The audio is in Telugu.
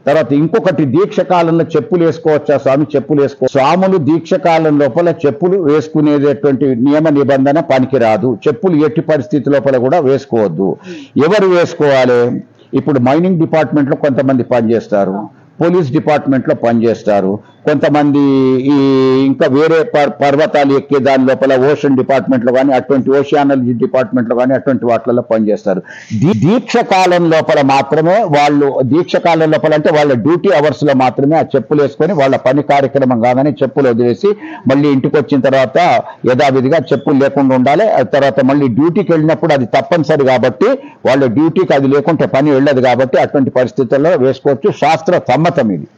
తర్వాత ఇంకొకటి దీక్ష కాలంలో చెప్పులు వేసుకోవచ్చా స్వామి చెప్పులు వేసుకో స్వాములు దీక్ష కాలం లోపల చెప్పులు వేసుకునేటటువంటి నియమ నిబంధన పనికిరాదు చెప్పులు ఎట్టి పరిస్థితి లోపల కూడా వేసుకోవద్దు ఎవరు వేసుకోవాలి ఇప్పుడు మైనింగ్ డిపార్ట్మెంట్ లో కొంతమంది పనిచేస్తారు పోలీస్ డిపార్ట్మెంట్ లో పనిచేస్తారు కొంతమంది ఈ ఇంకా వేరే పర్- పర్వతాలు ఎక్కే దాని లోపల ఓషన్ డిపార్ట్మెంట్ లో కానీ అటువంటి ఓషియానలజీ డిపార్ట్మెంట్ లో కానీ అటువంటి వాటిలలో పనిచేస్తారు దీ- దీక్ష కాలం లోపల మాత్రమే వాళ్ళు దీక్ష కాలం లోపల అంటే వాళ్ళ డ్యూటీ అవర్స్ లో మాత్రమే ఆ చెప్పులు వేసుకొని వాళ్ళ పని కార్యక్రమం కాగానే చెప్పులు వదిలేసి మళ్ళీ ఇంటికి వచ్చిన తర్వాత యథావిధిగా చెప్పులు లేకుండా ఉండాలి ఆ తర్వాత మళ్ళీ డ్యూటీకి వెళ్ళినప్పుడు అది తప్పనిసరి కాబట్టి వాళ్ళ డ్యూటీకి అది లేకుంటే పని వెళ్ళదు కాబట్టి అటువంటి పరిస్థితుల్లో వేసుకోవచ్చు శాస్త్ర సమ్మతం ఇది